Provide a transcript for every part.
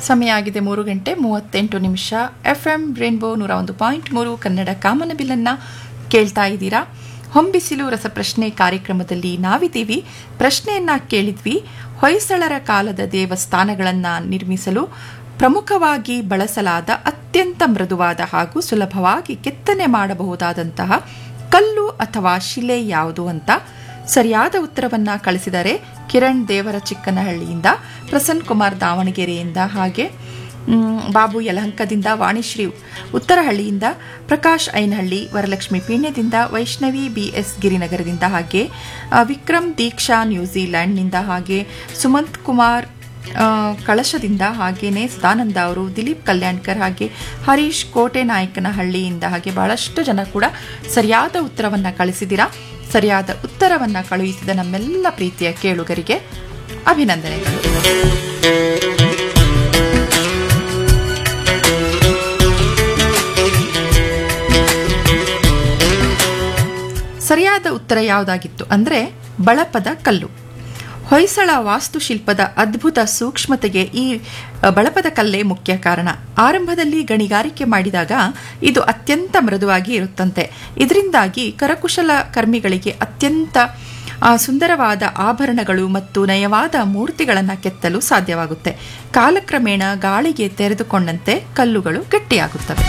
ಸಮಯ ಆಗಿದೆ ಮೂರು ಗಂಟೆ ಮೂವತ್ತೆಂಟು ನಿಮಿಷ ಎಫ್ ಎಂ ರೇನ್ಬೋ ನೂರ ಒಂದು ಪಾಯಿಂಟ್ ಮೂರು ಕನ್ನಡ ಕಾಮನಬಿಲ್ಲನ್ನು ಕೇಳ್ತಾ ಇದ್ದೀರಾ ಹೊಂಬಿಸಿಲು ರಸಪ್ರಶ್ನೆ ಕಾರ್ಯಕ್ರಮದಲ್ಲಿ ನಾವಿದ್ದೀವಿ ಪ್ರಶ್ನೆಯನ್ನ ಕೇಳಿದ್ವಿ ಹೊಯ್ಸಳರ ಕಾಲದ ದೇವಸ್ಥಾನಗಳನ್ನು ನಿರ್ಮಿಸಲು ಪ್ರಮುಖವಾಗಿ ಬಳಸಲಾದ ಅತ್ಯಂತ ಮೃದುವಾದ ಹಾಗೂ ಸುಲಭವಾಗಿ ಕೆತ್ತನೆ ಮಾಡಬಹುದಾದಂತಹ ಕಲ್ಲು ಅಥವಾ ಶಿಲೆ ಯಾವುದು ಅಂತ ಸರಿಯಾದ ಉತ್ತರವನ್ನ ಕಳಿಸಿದರೆ ಕಿರಣ್ ದೇವರ ಚಿಕ್ಕನಹಳ್ಳಿಯಿಂದ ಪ್ರಸನ್ನ ಕುಮಾರ್ ದಾವಣಗೆರೆಯಿಂದ ಹಾಗೆ ಮ್, ಬಾಬು ಯಲಹಂಕದಿಂದ ವಾಣಿಶ್ರೀ ಉತ್ತರಹಳ್ಳಿಯಿಂದ ಪ್ರಕಾಶ್ ಐನಹಳ್ಳಿ ವರಲಕ್ಷ್ಮಿ ಪೀಣ್ಯದಿಂದ ವೈಷ್ಣವಿ ಬಿ ಎಸ್ ಗಿರಿನಗರದಿಂದ ಹಾಗೆ ಆ, ವಿಕ್ರಮ್ ದೀಕ್ಷಾ ನ್ಯೂಜಿಲ್ಯಾಂಡ್ನಿಂದ ಹಾಗೆ ಸುಮಂತ್ ಕುಮಾರ್ ಆ, ಕಳಶದಿಂದ ಹಾಗೇನೆ ಸದಾನಂದ ಅವರು ದಿಲೀಪ್ ಕಲ್ಯಾಣ್ಕರ್ ಹಾಗೆ ಹರೀಶ್ ಕೋಟೆ ನಾಯಕನಹಳ್ಳಿಯಿಂದ ಹಾಗೆ ಬಹಳಷ್ಟು ಜನ ಕೂಡ ಸರಿಯಾದ ಉತ್ತರವನ್ನ ಕಳಿಸಿದ್ದೀರಾ ಸರಿಯಾದ ಉತ್ತರವನ್ನ ಕಳುಹಿಸಿದ ನಮ್ಮೆಲ್ಲ ಪ್ರೀತಿಯ ಕೇಳುಗರಿಗೆ ಅಭಿನಂದನೆಗಳು ಸರಿಯಾದ ಉತ್ತರ ಯಾವುದಾಗಿತ್ತು ಅಂದ್ರೆ ಬಳಪದ ಕಲ್ಲು ಹೊಯ್ಸಳ ವಾಸ್ತುಶಿಲ್ಪದ ಅದ್ಭುತ ಸೂಕ್ಷ್ಮತೆಗೆ ಈ ಅ, ಬಳಪದ ಕಲ್ಲೇ ಮುಖ್ಯ ಕಾರಣ ಆರಂಭದಲ್ಲಿ ಗಣಿಗಾರಿಕೆ ಮಾಡಿದಾಗ ಇದು ಅತ್ಯಂತ ಮೃದುವಾಗಿ ಇರುತ್ತಂತೆ ಇದರಿಂದಾಗಿ ಕರಕುಶಲ ಕರ್ಮಿಗಳಿಗೆ ಅತ್ಯಂತ ಆ, ಸುಂದರವಾದ ಆಭರಣಗಳು ಮತ್ತು ನಯವಾದ ಮೂರ್ತಿಗಳನ್ನು ಕೆತ್ತಲು ಸಾಧ್ಯವಾಗುತ್ತೆ ಕಾಲಕ್ರಮೇಣ ಗಾಳಿಗೆ ತೆರೆದುಕೊಂಡಂತೆ ಕಲ್ಲುಗಳು ಗಟ್ಟಿಯಾಗುತ್ತವೆ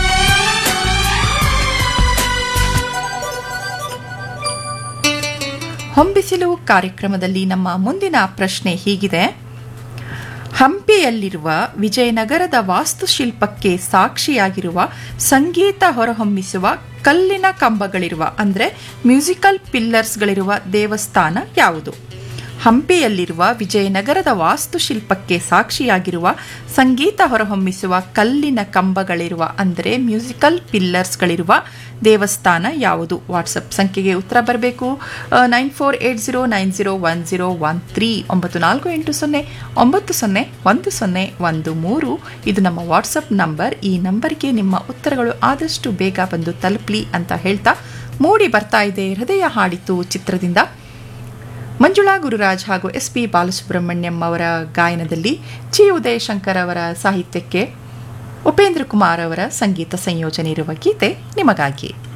ಹೊಂಬಿಸಿಲು ಕಾರ್ಯಕ್ರಮದಲ್ಲಿ ನಮ್ಮ ಮುಂದಿನ ಪ್ರಶ್ನೆ ಹೀಗಿದೆ ಹಂಪಿಯಲ್ಲಿರುವ ವಿಜಯನಗರದ ವಾಸ್ತುಶಿಲ್ಪಕ್ಕೆ ಸಾಕ್ಷಿಯಾಗಿರುವ ಸಂಗೀತ ಹೊರಹೊಮ್ಮಿಸುವ ಕಲ್ಲಿನ ಕಂಬಗಳಿರುವ ಅಂದರೆ ಮ್ಯೂಸಿಕಲ್ ಪಿಲ್ಲರ್ಸ್ಗಳಿರುವ ದೇವಸ್ಥಾನ ಯಾವುದು ಹಂಪಿಯಲ್ಲಿರುವ ವಿಜಯನಗರದ ವಾಸ್ತುಶಿಲ್ಪಕ್ಕೆ ಸಾಕ್ಷಿಯಾಗಿರುವ ಸಂಗೀತ ಹೊರಹೊಮ್ಮಿಸುವ ಕಲ್ಲಿನ ಕಂಬಗಳಿರುವ ಅಂದರೆ ಮ್ಯೂಸಿಕಲ್ ಪಿಲ್ಲರ್ಸ್ಗಳಿರುವ ದೇವಸ್ಥಾನ ಯಾವುದು ವಾಟ್ಸಪ್ ಸಂಖ್ಯೆಗೆ ಉತ್ತರ ಬರಬೇಕು nine four eight zero nine zero one zero one three ಒಂಬತ್ತು ನಾಲ್ಕು ಎಂಟು ಸೊನ್ನೆ ಒಂಬತ್ತು ಸೊನ್ನೆ ಒಂದು ಸೊನ್ನೆ ಒಂದು ಮೂರು ಇದು ನಮ್ಮ ವಾಟ್ಸಪ್ ನಂಬರ್ ಈ ನಂಬರ್ಗೆ ನಿಮ್ಮ ಉತ್ತರಗಳು ಆದಷ್ಟು ಬೇಗ ಬಂದು ತಲುಪಲಿ ಅಂತ ಹೇಳ್ತಾ ಮೂಡಿ ಬರ್ತಾ ಇದೆ ಹೃದಯ ಹಾಡಿತು ಚಿತ್ರದಿಂದ ಮಂಜುಳಾ ಗುರುರಾಜ್ ಹಾಗೂ ಎಸ್ ಪಿ ಬಾಲಸುಬ್ರಹ್ಮಣ್ಯಂ ಅವರ ಗಾಯನದಲ್ಲಿ ಚಿ ಉದಯಶಂಕರ್ ಅವರ ಸಾಹಿತ್ಯಕ್ಕೆ ಉಪೇಂದ್ರ ಕುಮಾರ್ ಅವರ ಸಂಗೀತ ಸಂಯೋಜನೆ ಇರುವ ಗೀತೆ ನಿಮಗಾಗಿ